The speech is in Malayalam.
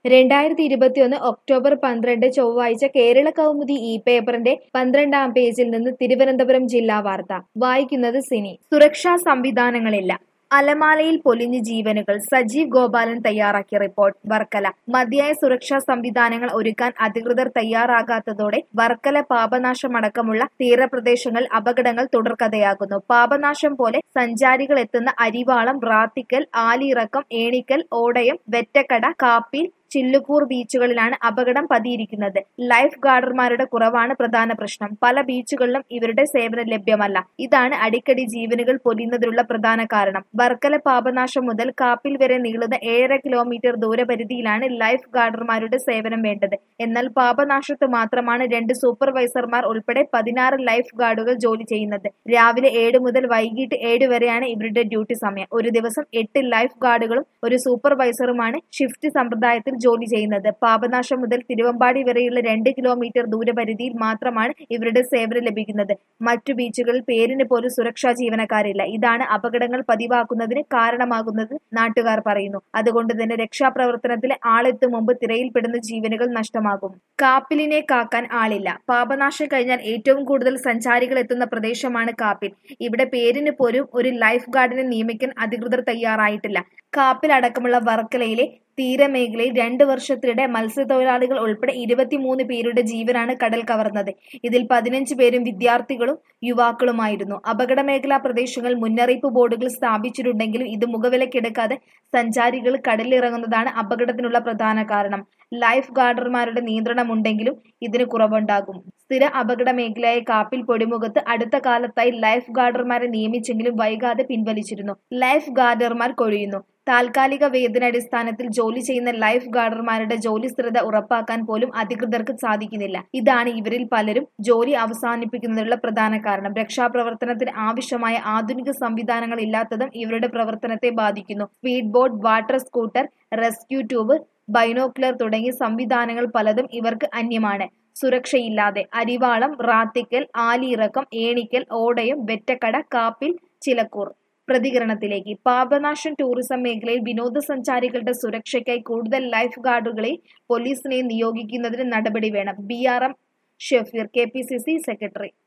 രണ്ടായിരത്തി ഇരുപത്തിയൊന്ന് ഒക്ടോബർ പന്ത്രണ്ട് ചൊവ്വാഴ്ച കേരള കൗമുദി ഇ പേപ്പറിന്റെ പന്ത്രണ്ടാം പേജിൽ നിന്ന് തിരുവനന്തപുരം ജില്ലാ വാർത്ത വായിക്കുന്നത് സിനി സുരക്ഷാ സംവിധാനങ്ങളില്ല അലമാലയിൽ പൊലിഞ്ഞ് ജീവനുകൾ സജീവ് ഗോപാലൻ തയ്യാറാക്കിയ റിപ്പോർട്ട് വർക്കല മതിയായ സുരക്ഷാ സംവിധാനങ്ങൾ ഒരുക്കാൻ അധികൃതർ തയ്യാറാകാത്തതോടെ വർക്കല പാപനാശമടക്കമുള്ള തീരപ്രദേശങ്ങൾ അപകടങ്ങൾ തുടർക്കഥയാകുന്നു പാപനാശം പോലെ സഞ്ചാരികൾ എത്തുന്ന അരിവാളം റാത്തിക്കൽ ആലിയിറക്കം ഏണിക്കൽ ഓടയം വെറ്റക്കട കാപ്പിൽ ചില്ലുകൂർ ബീച്ചുകളിലാണ് അപകടം പതിയിരിക്കുന്നത് ലൈഫ് ഗാർഡർമാരുടെ കുറവാണ് പ്രധാന പ്രശ്നം പല ബീച്ചുകളിലും ഇവരുടെ സേവനം ലഭ്യമല്ല ഇതാണ് അടിക്കടി ജീവനുകൾ പൊലിയുന്നതിനുള്ള പ്രധാന കാരണം വർക്കല പാപനാശം മുതൽ കാപ്പിൽ വരെ നീളുന്ന ഏഴര കിലോമീറ്റർ ദൂരപരിധിയിലാണ് ലൈഫ് ഗാർഡർമാരുടെ സേവനം വേണ്ടത് എന്നാൽ പാപനാശത്ത് മാത്രമാണ് രണ്ട് സൂപ്പർവൈസർമാർ ഉൾപ്പെടെ പതിനാറ് ലൈഫ് ഗാർഡുകൾ ജോലി ചെയ്യുന്നത് രാവിലെ ഏഴ് മുതൽ വൈകിട്ട് ഏഴ് വരെയാണ് ഇവരുടെ ഡ്യൂട്ടി സമയം ഒരു ദിവസം എട്ട് ലൈഫ് ഗാർഡുകളും ഒരു സൂപ്പർവൈസറുമാണ് ഷിഫ്റ്റ് സമ്പ്രദായത്തിൽ ജോലി ചെയ്യുന്നത് പാപനാശം മുതൽ തിരുവമ്പാടി വരെയുള്ള രണ്ട് കിലോമീറ്റർ ദൂരപരിധിയിൽ മാത്രമാണ് ഇവരുടെ സേവനം ലഭിക്കുന്നത് മറ്റു ബീച്ചുകളിൽ പേരിന് പോലും സുരക്ഷാ ജീവനക്കാരില്ല ഇതാണ് അപകടങ്ങൾ പതിവാക്കുന്നതിന് കാരണമാകുന്നത് നാട്ടുകാർ പറയുന്നു അതുകൊണ്ട് തന്നെ രക്ഷാപ്രവർത്തനത്തിൽ ആളെത്തും മുമ്പ് തിരയിൽപ്പെടുന്ന ജീവനുകൾ നഷ്ടമാകും കാപ്പിലിനെ കാക്കാൻ ആളില്ല പാപനാശം കഴിഞ്ഞാൽ ഏറ്റവും കൂടുതൽ സഞ്ചാരികൾ എത്തുന്ന പ്രദേശമാണ് കാപ്പിൽ ഇവിടെ പേരിന് പോലും ഒരു ലൈഫ് ഗാർഡിനെ നിയമിക്കാൻ അധികൃതർ തയ്യാറായിട്ടില്ല കാപ്പിൽ അടക്കമുള്ള വർക്കലയിലെ തീരമേഖലയിൽ രണ്ട് വർഷത്തിനിടെ മത്സ്യത്തൊഴിലാളികൾ ഉൾപ്പെടെ ഇരുപത്തിമൂന്ന് പേരുടെ ജീവനാണ് കടൽ കവർന്നത് ഇതിൽ പതിനഞ്ച് പേരും വിദ്യാർത്ഥികളും യുവാക്കളുമായിരുന്നു അപകട മേഖലാ പ്രദേശങ്ങൾ മുന്നറിയിപ്പ് ബോർഡുകൾ സ്ഥാപിച്ചിട്ടുണ്ടെങ്കിലും ഇത് മുഖവിലക്കെടുക്കാതെ സഞ്ചാരികൾ കടലിലിറങ്ങുന്നതാണ് അപകടത്തിനുള്ള പ്രധാന കാരണം ലൈഫ് ഗാർഡർമാരുടെ നിയന്ത്രണമുണ്ടെങ്കിലും ഇതിന് കുറവുണ്ടാകും സ്ഥിര അപകട മേഖലയായ കാപ്പിൽ പൊടിമുഖത്ത് അടുത്ത കാലത്തായി ലൈഫ് ഗാർഡർമാരെ നിയമിച്ചെങ്കിലും വൈകാതെ പിൻവലിച്ചിരുന്നു ലൈഫ് ഗാർഡർമാർ കൊഴിയുന്നു താൽക്കാലിക വേതനാടിസ്ഥാനത്തിൽ ജോലി ചെയ്യുന്ന ലൈഫ് ഗാർഡർമാരുടെ ജോലി സ്ഥിരത ഉറപ്പാക്കാൻ പോലും അധികൃതർക്ക് സാധിക്കുന്നില്ല ഇതാണ് ഇവരിൽ പലരും ജോലി അവസാനിപ്പിക്കുന്നതിനുള്ള പ്രധാന കാരണം രക്ഷാപ്രവർത്തനത്തിന് ആവശ്യമായ ആധുനിക സംവിധാനങ്ങൾ ഇല്ലാത്തതും ഇവരുടെ പ്രവർത്തനത്തെ ബാധിക്കുന്നു speed boat water scooter rescue tube binocular തുടങ്ങിയ സംവിധാനങ്ങൾ പലതും ഇവർക്ക് അന്യമാണ് സുരക്ഷയില്ലാതെ അരിവാളം റാത്തിക്കൽ ആലിയിറക്കം ഏണിക്കൽ ഓടയം വെറ്റക്കട കാപ്പിൽ ചിലക്കൂർ പ്രതികരണത്തിലേക്ക് പാപനാശം ടൂറിസം മേഖലയിൽ വിനോദസഞ്ചാരികളുടെ സുരക്ഷയ്ക്കായി കൂടുതൽ ലൈഫ് ഗാർഡുകളെ പോലീസിനെ നിയോഗിക്കുന്നതിന് നടപടി വേണം B R M Shefeer K P C C secretary